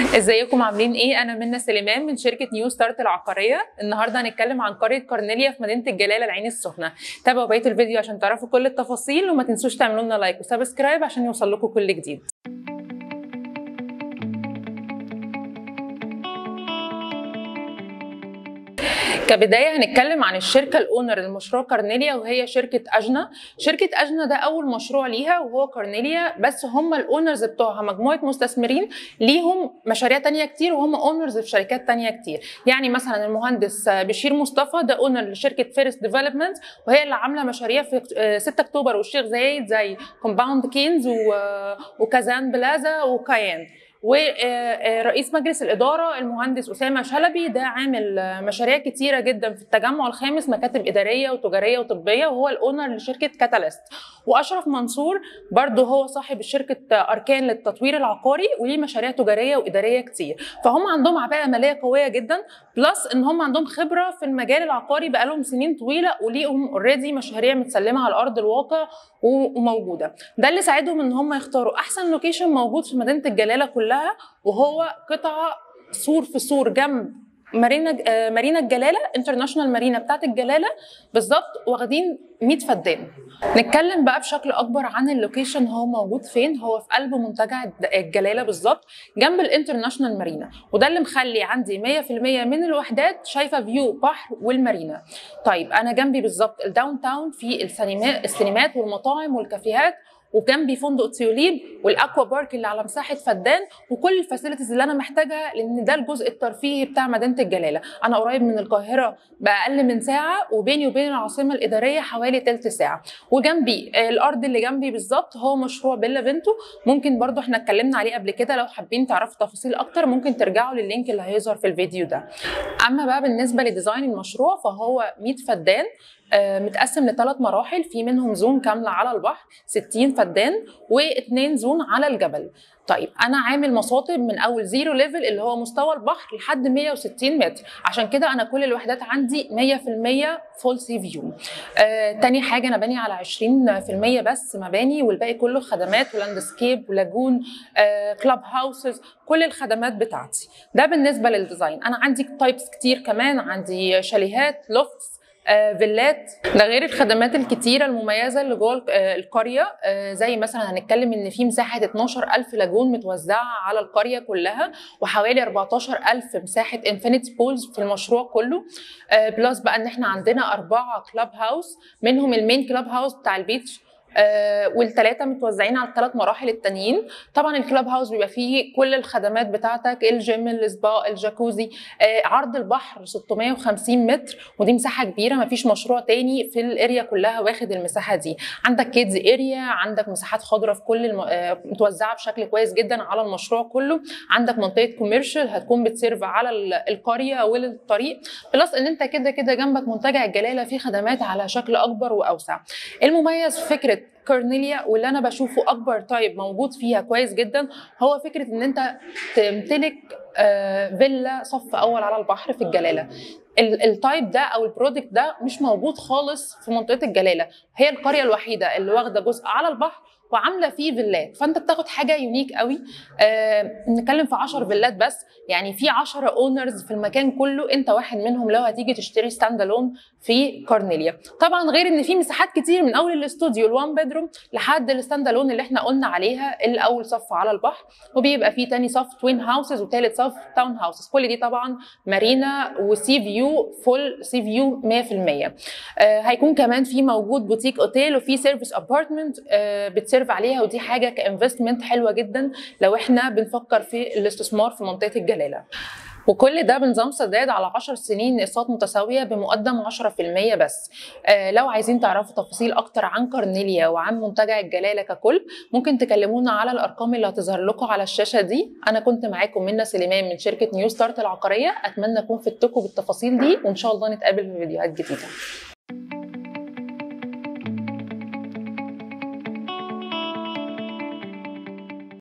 ازيكم عاملين ايه انا منى سليمان من شركه نيو ستارت العقاريه النهارده هنتكلم عن قريه كارنيليا في مدينه الجلاله العين السخنه تابعوا بقيه الفيديو عشان تعرفوا كل التفاصيل وما تنسوش تعملوا لنا لايك وسبسكرايب عشان يوصل لكم كل جديد كبدايه هنتكلم عن الشركه الاونر لمشروع كارنيليا وهي شركه اجنا شركه اجنا ده اول مشروع ليها وهو كارنيليا بس هم الاونرز بتوعها مجموعه مستثمرين ليهم مشاريع تانية كتير وهم اونرز في شركات تانية كتير يعني مثلا المهندس بشير مصطفى ده اونر لشركه فيرست ديفلوبمنت وهي اللي عامله مشاريع في 6 اكتوبر والشيخ زايد زي كومباوند كينز وكازان بلازا وكايان ورئيس مجلس الإدارة المهندس أسامة شلبي ده عامل مشاريع كتيرة جدا في التجمع الخامس مكاتب إدارية وتجارية وطبية وهو الأونر لشركة كاتاليست وأشرف منصور برضه هو صاحب شركة أركان للتطوير العقاري وليه مشاريع تجارية وإدارية كتير فهم عندهم عباءة مالية قوية جدا بلس إن هم عندهم خبرة في المجال العقاري بقالهم سنين طويلة وليهم اوريدي مشاريع متسلمة على أرض الواقع وموجودة ده اللي ساعدهم إن هم يختاروا أحسن لوكيشن موجود في مدينة الجلالة كلها كلها وهو قطعه سور في سور جنب مارينا مارينا الجلاله انترناشونال مارينا بتاعت الجلاله بالظبط واخدين 100 فدان نتكلم بقى بشكل اكبر عن اللوكيشن هو موجود فين هو في قلب منتجع الجلاله بالظبط جنب الانترناشونال مارينا وده اللي مخلي عندي 100% من الوحدات شايفه فيو بحر والمارينا طيب انا جنبي بالظبط الداون تاون في السينمات والمطاعم والكافيهات وجنبي فندق تيوليب والاكوا بارك اللي على مساحه فدان وكل الفاسيلتيز اللي انا محتاجها لان ده الجزء الترفيهي بتاع مدينه الجلاله انا قريب من القاهره باقل من ساعه وبيني وبين العاصمه الاداريه حوالي تلت ساعه وجنبي الارض اللي جنبي بالظبط هو مشروع بيلا بنتو ممكن برضو احنا اتكلمنا عليه قبل كده لو حابين تعرفوا تفاصيل اكتر ممكن ترجعوا لللينك اللي هيظهر في الفيديو ده اما بقى بالنسبه لديزاين المشروع فهو 100 فدان متقسم لثلاث مراحل في منهم زون كامله على البحر 60 فدان واثنين زون على الجبل طيب انا عامل مصاطب من اول زيرو ليفل اللي هو مستوى البحر لحد 160 متر عشان كده انا كل الوحدات عندي 100% فول سي فيو آه تاني حاجه انا باني على 20% بس مباني والباقي كله خدمات ولاندسكيب ولاجون آه كلاب هاوسز كل الخدمات بتاعتي ده بالنسبه للديزاين انا عندي تايبس كتير كمان عندي شاليهات لوفتس آه فيلات ده غير الخدمات الكتيرة المميزة اللي جوه القرية آه زي مثلا هنتكلم ان في مساحة 12000 لاجون متوزعة على القرية كلها وحوالي 14000 مساحة انفينيتي بولز في المشروع كله آه بلس بقى ان احنا عندنا أربعة كلاب هاوس منهم المين كلاب هاوس بتاع البيتش آه والثلاثه متوزعين على الثلاث مراحل التانيين طبعا الكلاب هاوس بيبقى فيه كل الخدمات بتاعتك الجيم السبا الجاكوزي آه عرض البحر 650 متر ودي مساحه كبيره ما فيش مشروع تاني في الاريا كلها واخد المساحه دي عندك كيدز اريا عندك مساحات خضراء في كل الم... آه متوزعه بشكل كويس جدا على المشروع كله عندك منطقه كوميرشال هتكون بتسيرف على القريه والطريق بلس ان انت كده كده جنبك منتجع الجلاله فيه خدمات على شكل اكبر واوسع المميز في فكره كورنيليا واللي انا بشوفه اكبر تايب موجود فيها كويس جدا هو فكره ان انت تمتلك فيلا صف اول على البحر في الجلاله التايب ده او البرودكت ده مش موجود خالص في منطقه الجلاله هي القريه الوحيده اللي واخده جزء على البحر وعامله فيه فيلات فانت بتاخد حاجه يونيك قوي آه نتكلم في 10 فيلات بس يعني في 10 اونرز في المكان كله انت واحد منهم لو هتيجي تشتري ستاند الون في كارنيليا طبعا غير ان في مساحات كتير من اول الاستوديو الوان بيدروم لحد الستاند الون اللي احنا قلنا عليها الاول صف على البحر وبيبقى فيه تاني صف توين هاوسز وتالت صف تاون هاوسز كل دي طبعا مارينا وسي فيو فول سي فيو 100% آه هيكون كمان في موجود بوتيك اوتيل وفي سيرفيس ابارتمنت آه بتسيرف عليها ودي حاجه كانفستمنت حلوه جدا لو احنا بنفكر في الاستثمار في منطقه الجلاله وكل ده بنظام سداد على 10 سنين اقساط متساويه بمقدم 10% بس آه لو عايزين تعرفوا تفاصيل اكتر عن كارنيليا وعن منتجع الجلاله ككل ممكن تكلمونا على الارقام اللي هتظهر لكم على الشاشه دي انا كنت معاكم منى سليمان من شركه نيو ستارت العقاريه اتمنى اكون فدتكم بالتفاصيل دي وان شاء الله نتقابل في فيديوهات جديده